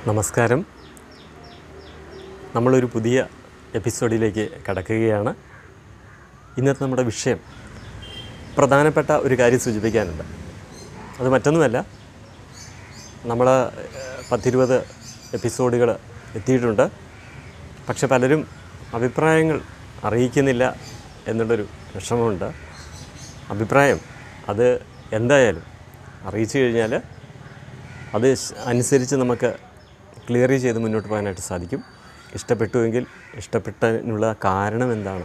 നമസ്കാരം നമ്മളൊരു പുതിയ എപ്പിസോഡിലേക്ക് കടക്കുകയാണ് ഇന്നത്തെ നമ്മുടെ വിഷയം പ്രധാനപ്പെട്ട ഒരു കാര്യം സൂചിപ്പിക്കാനുണ്ട് അത് മറ്റൊന്നുമല്ല നമ്മൾ പത്തിരുപത് എപ്പിസോഡുകൾ എത്തിയിട്ടുണ്ട് പക്ഷെ പലരും അഭിപ്രായങ്ങൾ അറിയിക്കുന്നില്ല എന്നുള്ളൊരു വിഷമമുണ്ട് അഭിപ്രായം അത് എന്തായാലും അറിയിച്ചു കഴിഞ്ഞാൽ അത് സ് അനുസരിച്ച് നമുക്ക് ക്ലിയർ ചെയ്ത് മുന്നോട്ട് പോകാനായിട്ട് സാധിക്കും ഇഷ്ടപ്പെട്ടുവെങ്കിൽ ഇഷ്ടപ്പെട്ടതിനുള്ള കാരണം എന്താണ്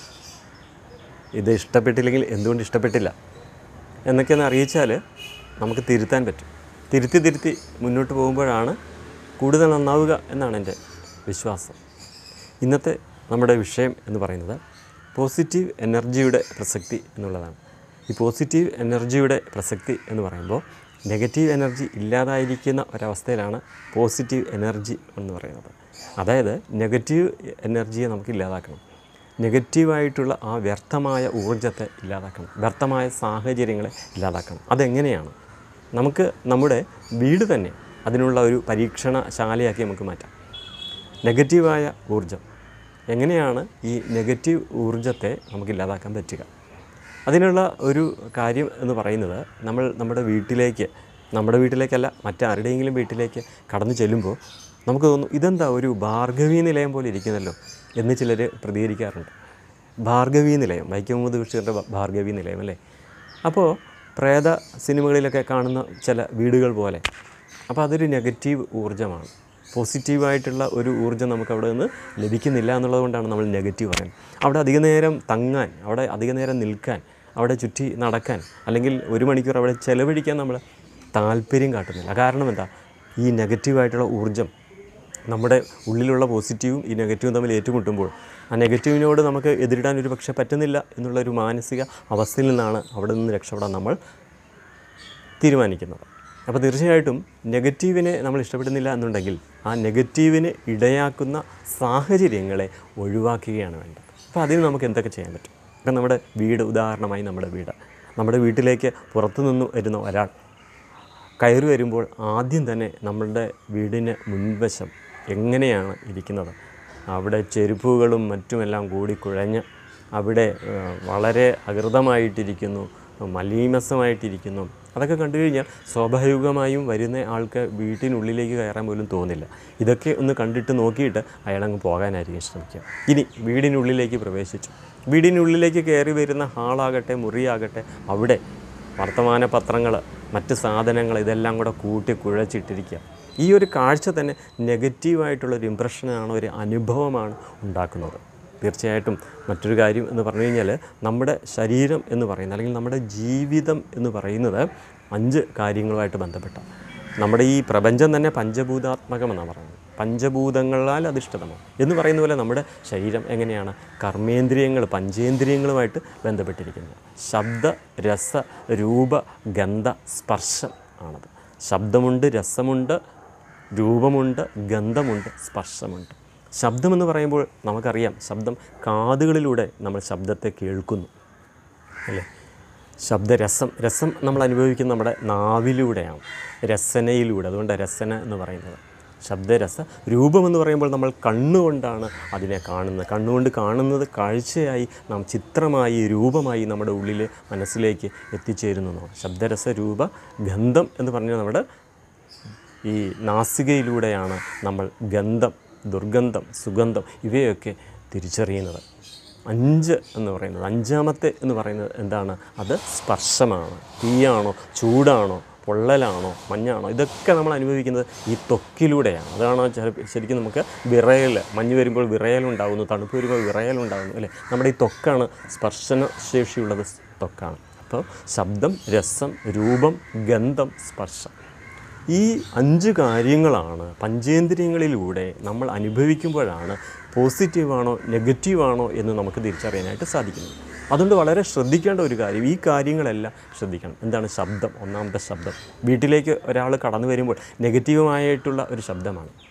ഇത് ഇഷ്ടപ്പെട്ടില്ലെങ്കിൽ എന്തുകൊണ്ട് ഇഷ്ടപ്പെട്ടില്ല എന്നൊക്കെ ഒന്ന് അറിയിച്ചാൽ നമുക്ക് തിരുത്താൻ പറ്റും തിരുത്തി തിരുത്തി മുന്നോട്ട് പോകുമ്പോഴാണ് കൂടുതൽ നന്നാവുക എന്നാണ് എൻ്റെ വിശ്വാസം ഇന്നത്തെ നമ്മുടെ വിഷയം എന്ന് പറയുന്നത് പോസിറ്റീവ് എനർജിയുടെ പ്രസക്തി എന്നുള്ളതാണ് ഈ പോസിറ്റീവ് എനർജിയുടെ പ്രസക്തി എന്ന് പറയുമ്പോൾ നെഗറ്റീവ് എനർജി ഇല്ലാതായിരിക്കുന്ന ഒരവസ്ഥയിലാണ് പോസിറ്റീവ് എനർജി എന്ന് പറയുന്നത് അതായത് നെഗറ്റീവ് എനർജിയെ നമുക്ക് ഇല്ലാതാക്കണം നെഗറ്റീവായിട്ടുള്ള ആ വ്യർത്ഥമായ ഊർജ്ജത്തെ ഇല്ലാതാക്കണം വ്യർത്ഥമായ സാഹചര്യങ്ങളെ ഇല്ലാതാക്കണം അതെങ്ങനെയാണ് നമുക്ക് നമ്മുടെ വീട് തന്നെ അതിനുള്ള ഒരു പരീക്ഷണശാലയാക്കി നമുക്ക് മാറ്റാം നെഗറ്റീവായ ഊർജം എങ്ങനെയാണ് ഈ നെഗറ്റീവ് ഊർജത്തെ നമുക്ക് ഇല്ലാതാക്കാൻ പറ്റുക അതിനുള്ള ഒരു കാര്യം എന്ന് പറയുന്നത് നമ്മൾ നമ്മുടെ വീട്ടിലേക്ക് നമ്മുടെ വീട്ടിലേക്കല്ല മറ്റാരുടെയെങ്കിലും വീട്ടിലേക്ക് കടന്നു ചെല്ലുമ്പോൾ നമുക്ക് തോന്നും ഇതെന്താ ഒരു ഭാർഗവീ നിലയം പോലെ ഇരിക്കുന്നല്ലോ എന്ന് ചിലർ പ്രതികരിക്കാറുണ്ട് ഭാർഗവീ നിലയം വൈക്കം മുഹമ്മദ് ബഷീറിൻ്റെ ഭ- ഭാർഗവീ നിലയം അല്ലേ അപ്പോൾ പ്രേത സിനിമകളിലൊക്കെ കാണുന്ന ചില വീടുകൾ പോലെ അപ്പോൾ അതൊരു നെഗറ്റീവ് ഊർജ്ജമാണ് പോസിറ്റീവായിട്ടുള്ള ഒരു ഊർജ്ജം നമുക്ക് അവിടെ നിന്ന് ലഭിക്കുന്നില്ല എന്നുള്ളത് കൊണ്ടാണ് നമ്മൾ നെഗറ്റീവ് പറയുന്നത് അവിടെ അധിക നേരം തങ്ങാൻ അവിടെ അധിക നേരം നിൽക്കാൻ അവിടെ ചുറ്റി നടക്കാൻ അല്ലെങ്കിൽ ഒരു മണിക്കൂർ അവിടെ ചെലവഴിക്കാൻ നമ്മൾ താല്പര്യം കാട്ടുന്നില്ല കാരണം എന്താ ഈ നെഗറ്റീവായിട്ടുള്ള ഊർജ്ജം നമ്മുടെ ഉള്ളിലുള്ള പോസിറ്റീവും ഈ നെഗറ്റീവും തമ്മിൽ ഏറ്റുമുട്ടുമ്പോൾ ആ നെഗറ്റീവിനോട് നമുക്ക് എതിരിടാൻ ഒരു പക്ഷേ പറ്റുന്നില്ല എന്നുള്ളൊരു മാനസിക അവസ്ഥയിൽ നിന്നാണ് അവിടെ നിന്ന് രക്ഷപ്പെടാൻ നമ്മൾ തീരുമാനിക്കുന്നത് അപ്പോൾ തീർച്ചയായിട്ടും നെഗറ്റീവിനെ നമ്മൾ ഇഷ്ടപ്പെടുന്നില്ല എന്നുണ്ടെങ്കിൽ ആ നെഗറ്റീവിന് ഇടയാക്കുന്ന സാഹചര്യങ്ങളെ ഒഴിവാക്കുകയാണ് വേണ്ടത് അപ്പോൾ അതിന് നമുക്ക് എന്തൊക്കെ ചെയ്യാൻ പറ്റും ഇപ്പം നമ്മുടെ വീട് ഉദാഹരണമായി നമ്മുടെ വീട് നമ്മുടെ വീട്ടിലേക്ക് പുറത്തു നിന്ന് വരുന്ന ഒരാൾ കയറി വരുമ്പോൾ ആദ്യം തന്നെ നമ്മളുടെ വീടിന് മുൻവശം എങ്ങനെയാണ് ഇരിക്കുന്നത് അവിടെ ചെരുപ്പുകളും മറ്റുമെല്ലാം കൂടി കുഴഞ്ഞ് അവിടെ ഏഹ്, വളരെ അകൃതമായിട്ടിരിക്കുന്നു മലീമസമായിട്ടിരിക്കുന്നു അതൊക്കെ കണ്ടു കഴിഞ്ഞാൽ സ്വാഭാവികമായും വരുന്ന ആൾക്ക് വീട്ടിനുള്ളിലേക്ക് കയറാൻ പോലും തോന്നില്ല ഇതൊക്കെ ഒന്ന് കണ്ടിട്ട് നോക്കിയിട്ട് അയാളങ്ങ് പോകാനായിരിക്കും ശ്രമിക്കുക ഇനി വീടിനുള്ളിലേക്ക് പ്രവേശിച്ചു വീടിനുള്ളിലേക്ക് കയറി വരുന്ന ഹാളാകട്ടെ മുറിയാകട്ടെ അവിടെ വർത്തമാന പത്രങ്ങൾ മറ്റ് സാധനങ്ങൾ ഇതെല്ലാം കൂടെ കൂട്ടി കുഴച്ചിട്ടിരിക്കുക ഈ ഒരു കാഴ്ച തന്നെ നെഗറ്റീവായിട്ടുള്ളൊരു ഇമ്പ്രഷനാണ് ഒരു അനുഭവമാണ് ഉണ്ടാക്കുന്നത് തീർച്ചയായിട്ടും മറ്റൊരു കാര്യം എന്ന് പറഞ്ഞു കഴിഞ്ഞാൽ നമ്മുടെ ശരീരം എന്ന് പറയുന്നത് അല്ലെങ്കിൽ നമ്മുടെ ജീവിതം എന്ന് പറയുന്നത് അഞ്ച് കാര്യങ്ങളുമായിട്ട് ബന്ധപ്പെട്ട നമ്മുടെ ഈ പ്രപഞ്ചം തന്നെ പഞ്ചഭൂതാത്മകമെന്നാണ് പറയുന്നത് പഞ്ചഭൂതങ്ങളാൽ അധിഷ്ഠിതമാണ് എന്ന് പറയുന്ന പോലെ നമ്മുടെ ശരീരം എങ്ങനെയാണ് കർമ്മേന്ദ്രിയങ്ങൾ പഞ്ചേന്ദ്രിയങ്ങളുമായിട്ട് ബന്ധപ്പെട്ടിരിക്കുന്നത് ശബ്ദ രസ രൂപ ഗന്ധ സ്പർശം ആണത് ശബ്ദമുണ്ട് രസമുണ്ട് രൂപമുണ്ട് ഗന്ധമുണ്ട് സ്പർശമുണ്ട് ശബ്ദമെന്ന് പറയുമ്പോൾ നമുക്കറിയാം ശബ്ദം കാതുകളിലൂടെ നമ്മൾ ശബ്ദത്തെ കേൾക്കുന്നു അല്ലേ ശബ്ദരസം രസം നമ്മൾ അനുഭവിക്കുന്ന നമ്മുടെ നാവിലൂടെയാണ് രസനയിലൂടെ അതുകൊണ്ട് രസന എന്ന് പറയുന്നത് ശബ്ദരസ രൂപമെന്ന് പറയുമ്പോൾ നമ്മൾ കണ്ണുകൊണ്ടാണ് അതിനെ കാണുന്നത് കണ്ണുകൊണ്ട് കാണുന്നത് കാഴ്ചയായി നാം ചിത്രമായി രൂപമായി നമ്മുടെ ഉള്ളിൽ മനസ്സിലേക്ക് എത്തിച്ചേരുന്നു എന്നാണ്. ശബ്ദരസ രൂപ ഗന്ധം എന്ന് പറഞ്ഞാൽ നമ്മുടെ ഈ നാസികയിലൂടെയാണ് നമ്മൾ ഗന്ധം ദുർഗന്ധം സുഗന്ധം ഇവയൊക്കെ തിരിച്ചറിയുന്നത് അഞ്ച് എന്ന് പറയുന്നത് അഞ്ചാമത്തെ എന്ന് പറയുന്നത് എന്താണ് അത് സ്പർശമാണ് തീയാണോ ചൂടാണോ പൊള്ളലാണോ മഞ്ഞാണോ ഇതൊക്കെ നമ്മൾ അനുഭവിക്കുന്നത് ഈ ത്വക്കിലൂടെയാണ് അതാണ് ചില ശരിക്കും നമുക്ക് വിറയൽ മഞ്ഞ് വരുമ്പോൾ വിറയലുണ്ടാകുന്നു തണുപ്പ് വരുമ്പോൾ വിറയലുണ്ടാകുന്നു അല്ലേ നമ്മുടെ ഈ ത്വക്കാണ് സ്പർശന ശേഷിയുള്ളത് ത്വക്കാണ് അപ്പോൾ ശബ്ദം രസം രൂപം ഗന്ധം സ്പർശം ഈ അഞ്ച് കാര്യങ്ങളാണ് പഞ്ചേന്ദ്രിയങ്ങളിലൂടെ നമ്മൾ അനുഭവിക്കുമ്പോഴാണ് പോസിറ്റീവാണോ നെഗറ്റീവാണോ എന്ന് നമുക്ക് തിരിച്ചറിയാനായിട്ട് സാധിക്കുന്നത് അതുകൊണ്ട് വളരെ ശ്രദ്ധിക്കേണ്ട ഒരു കാര്യം ഈ കാര്യങ്ങളെല്ലാം ശ്രദ്ധിക്കണം എന്താണ് ശബ്ദം ഒന്നാമത്തെ ശബ്ദം വീട്ടിലേക്ക് ഒരാൾ കടന്നു വരുമ്പോൾ നെഗറ്റീവുമായിട്ടുള്ള ഒരു ശബ്ദമാണ്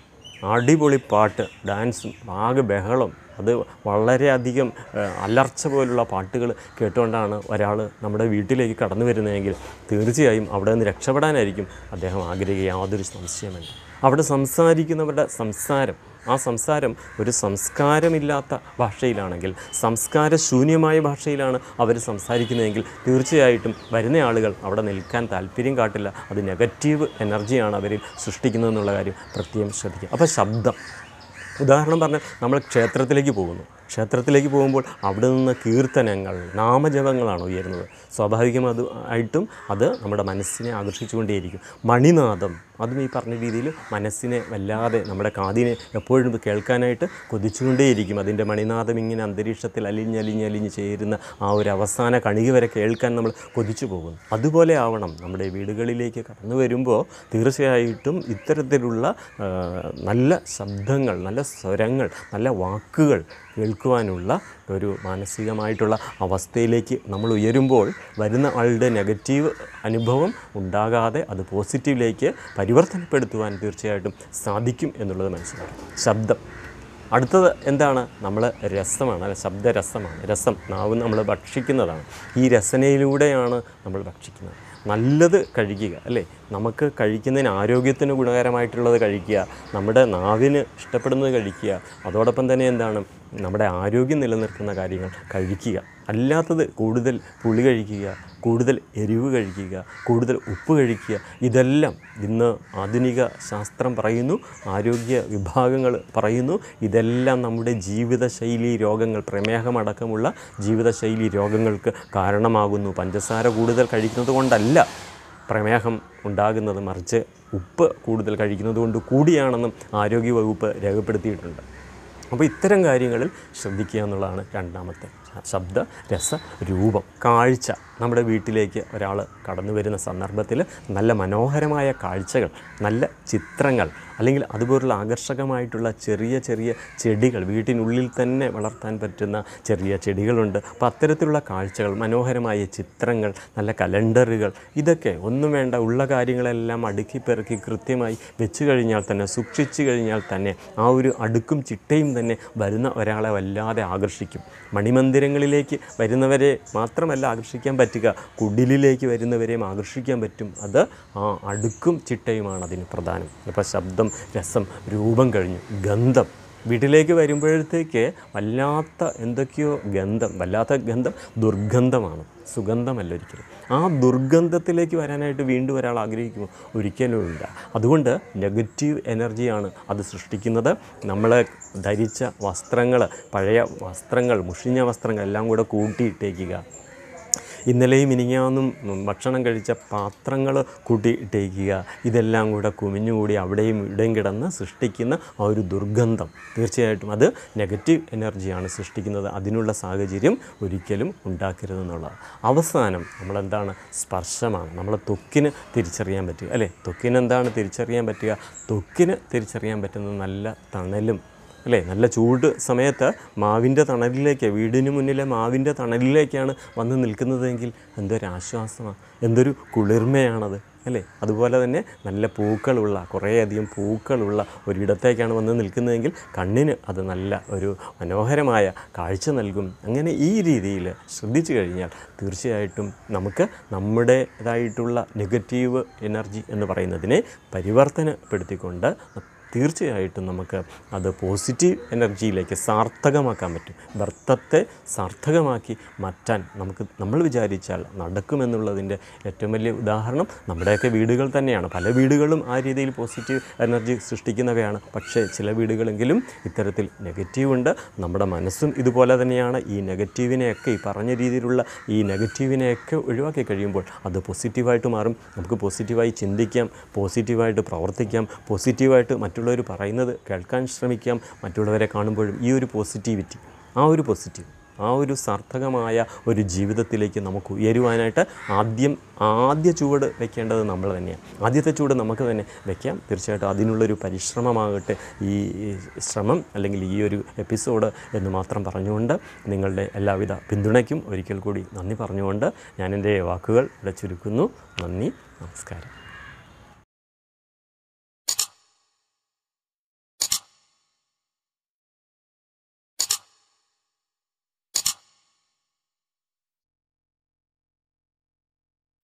അടിപൊളി പാട്ട് ഡാൻസും ആകെ ബഹളം അത് വളരെയധികം ഏഹ്, അലർച്ച പോലുള്ള പാട്ടുകൾ കേട്ടുകൊണ്ടാണ് ഒരാൾ നമ്മുടെ വീട്ടിലേക്ക് കടന്നു വരുന്നതെങ്കിൽ തീർച്ചയായും അവിടെ നിന്ന് രക്ഷപ്പെടാനായിരിക്കും അദ്ദേഹം ആഗ്രഹിക്കുക യാതൊരു സംശയമില്ല അവിടെ സംസാരിക്കുന്നവരുടെ സംസാരം ആ സംസാരം ഒരു സംസ്കാരമില്ലാത്ത ഭാഷയിലാണെങ്കിൽ സംസ്കാരശൂന്യമായ ഭാഷയിലാണ് അവർ സംസാരിക്കുന്നതെങ്കിൽ തീർച്ചയായിട്ടും വരുന്ന ആളുകൾ അവിടെ നിൽക്കാൻ താല്പര്യം കാട്ടില്ല അത് നെഗറ്റീവ് എനർജിയാണ് അവരിൽ സൃഷ്ടിക്കുന്നതെന്നുള്ള കാര്യം പ്രത്യേകം ശ്രദ്ധിക്കുക അപ്പോൾ ശബ്ദം ഉദാഹരണം പറഞ്ഞാൽ നമ്മൾ ക്ഷേത്രത്തിലേക്ക് പോകുന്നു ക്ഷേത്രത്തിലേക്ക് പോകുമ്പോൾ അവിടെ നിന്ന് കീർത്തനങ്ങൾ നാമജപങ്ങളാണ് ഉയരുന്നത് സ്വാഭാവികം അത് ആയിട്ടും അത് നമ്മുടെ മനസ്സിനെ ആകർഷിച്ചുകൊണ്ടേയിരിക്കും മണിനാദം അതും ഈ പറഞ്ഞ രീതിയിൽ മനസ്സിനെ വല്ലാതെ നമ്മുടെ കാതിനെ എപ്പോഴും ഇത് കേൾക്കാനായിട്ട് കൊതിച്ചുകൊണ്ടേയിരിക്കും അതിൻ്റെ മണിനാദം ഇങ്ങനെ അന്തരീക്ഷത്തിൽ അലിഞ്ഞലിഞ്ഞലിഞ്ഞ് ചേരുന്ന ആ ഒരു അവസാന കണിക വരെ കേൾക്കാൻ നമ്മൾ കൊതിച്ചു പോകുന്നു അതുപോലെ ആവണം നമ്മുടെ വീടുകളിലേക്ക് കടന്നു വരുമ്പോൾ തീർച്ചയായിട്ടും ഇത്തരത്തിലുള്ള ആ, നല്ല ശബ്ദങ്ങൾ നല്ല സ്വരങ്ങൾ നല്ല വാക്കുകൾ കേൾക്കുവാനുള്ള ഒരു മാനസികമായിട്ടുള്ള അവസ്ഥയിലേക്ക് നമ്മൾ ഉയരുമ്പോൾ വരുന്ന ആളുടെ നെഗറ്റീവ് അനുഭവം ഉണ്ടാകാതെ അത് പോസിറ്റീവിലേക്ക് പരിവർത്തനപ്പെടുത്തുവാൻ തീർച്ചയായിട്ടും സാധിക്കും എന്നുള്ളത് മനസ്സിലാക്കും ശബ്ദം അടുത്തത് എന്താണ് നമ്മൾ രസമാണ് അല്ല ശബ്ദരസമാണ് രസം നാവ് നമ്മൾ ഭക്ഷിക്കുന്നതാണ് ഈ രസനയിലൂടെയാണ് നമ്മൾ ഭക്ഷിക്കുന്നത് നല്ലത് കഴിക്കുക അല്ലേ നമുക്ക് കഴിക്കുന്നതിന് ആരോഗ്യത്തിന് ഗുണകരമായിട്ടുള്ളത് കഴിക്കുക നമ്മുടെ നാവിന് ഇഷ്ടപ്പെടുന്നത് കഴിക്കുക അതോടൊപ്പം തന്നെ എന്താണ് നമ്മുടെ ആരോഗ്യം നിലനിർത്തുന്ന കാര്യങ്ങൾ കഴിക്കുക അല്ലാത്തത് കൂടുതൽ പുളി കഴിക്കുക കൂടുതൽ എരിവ് കഴിക്കുക കൂടുതൽ ഉപ്പ് കഴിക്കുക ഇതെല്ലാം ഇന്ന് ആധുനിക ശാസ്ത്രം പറയുന്നു ആരോഗ്യ വിഭാഗങ്ങൾ പറയുന്നു ഇതെല്ലാം നമ്മുടെ ജീവിതശൈലി രോഗങ്ങൾ പ്രമേഹമടക്കമുള്ള ജീവിതശൈലി രോഗങ്ങൾക്ക് കാരണമാകുന്നു പഞ്ചസാര കൂടുതൽ കഴിക്കുന്നത് കൊണ്ടല്ല പ്രമേഹം ഉണ്ടാകുന്നത് മറിച്ച് ഉപ്പ് കൂടുതൽ കഴിക്കുന്നത് കൊണ്ട് കൂടിയാണെന്നും ആരോഗ്യവകുപ്പ് രേഖപ്പെടുത്തിയിട്ടുണ്ട് അപ്പോൾ ഇത്തരം കാര്യങ്ങളിൽ ശ്രദ്ധിക്കുക എന്നുള്ളതാണ് രണ്ടാമത്തെ ശബ്ദ രസ രൂപം കാഴ്ച നമ്മുടെ വീട്ടിലേക്ക് ഒരാൾ കടന്നു വരുന്ന സന്ദർഭത്തിൽ നല്ല മനോഹരമായ കാഴ്ചകൾ നല്ല ചിത്രങ്ങൾ അല്ലെങ്കിൽ അതുപോലുള്ള ആകർഷകമായിട്ടുള്ള ചെറിയ ചെറിയ ചെടികൾ വീട്ടിനുള്ളിൽ തന്നെ വളർത്താൻ പറ്റുന്ന ചെറിയ ചെടികളുണ്ട് അപ്പോൾ അത്തരത്തിലുള്ള കാഴ്ചകൾ മനോഹരമായ ചിത്രങ്ങൾ നല്ല കലണ്ടറുകൾ ഇതൊക്കെ ഒന്നും വേണ്ട ഉള്ള കാര്യങ്ങളെല്ലാം അടുക്കി പെറുക്കി കൃത്യമായി വെച്ച് കഴിഞ്ഞാൽ തന്നെ സൂക്ഷിച്ചു കഴിഞ്ഞാൽ തന്നെ ആ ഒരു അടുക്കും ചിട്ടയും തന്നെ വരുന്ന ഒരാളെ വല്ലാതെ ആകർഷിക്കും മണിമന്ദിരങ്ങളിലേക്ക് വരുന്നവരെ മാത്രമല്ല ആകർഷിക്കാൻ പറ്റുക കുടിലിലേക്ക് വരുന്നവരെയും ആകർഷിക്കാൻ പറ്റും അത് ആ അടുക്കും ചിട്ടയുമാണ് അതിന് പ്രധാനം ഇപ്പോൾ ശബ്ദം രസം രൂപം കഴിഞ്ഞു ഗന്ധം വീട്ടിലേക്ക് വരുമ്പോഴത്തേക്ക് വല്ലാത്ത എന്തൊക്കെയോ ഗന്ധം വല്ലാത്ത ഗന്ധം ദുർഗന്ധമാണ് സുഗന്ധമല്ല ഒരിക്കലും ആ ദുർഗന്ധത്തിലേക്ക് വരാനായിട്ട് വീണ്ടും ഒരാൾ ആഗ്രഹിക്കുമോ ഒരിക്കലും ഇല്ല അതുകൊണ്ട് നെഗറ്റീവ് എനർജിയാണ് അത് സൃഷ്ടിക്കുന്നത് നമ്മൾ ധരിച്ച വസ്ത്രങ്ങൾ പഴയ വസ്ത്രങ്ങൾ മുഷിഞ്ഞ വസ്ത്രങ്ങൾ എല്ലാം കൂടെ കൂട്ടിയിട്ടേക്കുക ഇന്നലെയും ഇനിങ്ങാന്നും ഭക്ഷണം കഴിച്ച പാത്രങ്ങൾ കൂട്ടിയിട്ടേക്കുക ഇതെല്ലാം കൂടെ കുമിഞ്ഞുകൂടി അവിടെയും ഇവിടെയും കിടന്ന് സൃഷ്ടിക്കുന്ന ആ ഒരു ദുർഗന്ധം തീർച്ചയായിട്ടും അത് നെഗറ്റീവ് എനർജിയാണ് സൃഷ്ടിക്കുന്നത് അതിനുള്ള സാഹചര്യം ഒരിക്കലും ഉണ്ടാക്കരുതെന്നുള്ളത് അവസാനം നമ്മളെന്താണ് സ്പർശമാണ് നമ്മളെ ത്വക്കിന് തിരിച്ചറിയാൻ പറ്റുക അല്ലേ ത്വക്കിന് എന്താണ് തിരിച്ചറിയാൻ പറ്റുക ത്വക്കിന് തിരിച്ചറിയാൻ പറ്റുന്നത് നല്ല തണലും അല്ലേ നല്ല ചൂട് സമയത്ത് മാവിൻ്റെ തണലിലേക്ക് വീടിന് മുന്നിലെ മാവിൻ്റെ തണലിലേക്കാണ് വന്ന് നിൽക്കുന്നതെങ്കിൽ എന്തൊരാശ്വാസമാണ് എന്തൊരു കുളിർമയാണത് അല്ലേ അതുപോലെ തന്നെ നല്ല പൂക്കളുള്ള കുറേയധികം പൂക്കളുള്ള ഒരിടത്തേക്കാണ് വന്ന് നിൽക്കുന്നതെങ്കിൽ കണ്ണിന് അത് നല്ല ഒരു മനോഹരമായ കാഴ്ച നൽകും അങ്ങനെ ഈ രീതിയിൽ ശ്രദ്ധിച്ചു കഴിഞ്ഞാൽ തീർച്ചയായിട്ടും നമുക്ക് നമ്മുടേതായിട്ടുള്ള നെഗറ്റീവ് എനർജി എന്ന് പറയുന്നതിനെ പരിവർത്തനപ്പെടുത്തിക്കൊണ്ട് തീർച്ചയായിട്ടും നമുക്ക് അത് പോസിറ്റീവ് എനർജിയിലേക്ക് സാർത്ഥകമാക്കാൻ പറ്റും വ്യർത്ഥത്തെ സാർത്ഥകമാക്കി മാറ്റാൻ നമുക്ക് നമ്മൾ വിചാരിച്ചാൽ നടക്കുമെന്നുള്ളതിൻ്റെ ഏറ്റവും വലിയ ഉദാഹരണം നമ്മുടെയൊക്കെ വീടുകൾ തന്നെയാണ് പല വീടുകളും ആ രീതിയിൽ പോസിറ്റീവ് എനർജി സൃഷ്ടിക്കുന്നവയാണ് പക്ഷേ ചില വീടുകളെങ്കിലും ഇത്തരത്തിൽ നെഗറ്റീവ് ഉണ്ട് നമ്മുടെ മനസ്സും ഇതുപോലെ തന്നെയാണ് ഈ നെഗറ്റീവിനെയൊക്കെ ഈ പറഞ്ഞ രീതിയിലുള്ള ഈ നെഗറ്റീവിനെയൊക്കെ ഒഴിവാക്കി കഴിയുമ്പോൾ അത് പോസിറ്റീവായിട്ട് മാറും നമുക്ക് പോസിറ്റീവായി ചിന്തിക്കാം പോസിറ്റീവായിട്ട് പ്രവർത്തിക്കാം പോസിറ്റീവായിട്ട് മറ്റുള്ളവർ പറയുന്നത് കേൾക്കാൻ ശ്രമിക്കാം മറ്റുള്ളവരെ കാണുമ്പോഴും ഈ ഒരു പോസിറ്റിവിറ്റി ആ ഒരു പോസിറ്റീവ് ആ ഒരു സാർത്ഥകമായ ഒരു ജീവിതത്തിലേക്ക് നമുക്ക് ഉയരുവാനായിട്ട് ആദ്യം ആദ്യ ചുവട് വെക്കേണ്ടത് നമ്മൾ തന്നെയാണ് ആദ്യത്തെ ചുവട് നമുക്ക് തന്നെ വെക്കാം തീർച്ചയായിട്ടും അതിനുള്ളൊരു പരിശ്രമമാകട്ടെ ഈ ശ്രമം അല്ലെങ്കിൽ ഈ ഒരു എപ്പിസോഡ് എന്ന് മാത്രം പറഞ്ഞുകൊണ്ട് നിങ്ങളുടെ എല്ലാവിധ പിന്തുണയ്ക്കും ഒരിക്കൽ കൂടി നന്ദി പറഞ്ഞുകൊണ്ട് ഞാൻ എൻ്റെ വാക്കുകൾ ഇവിടെ ചുരുക്കുന്നു നന്ദി നമസ്കാരം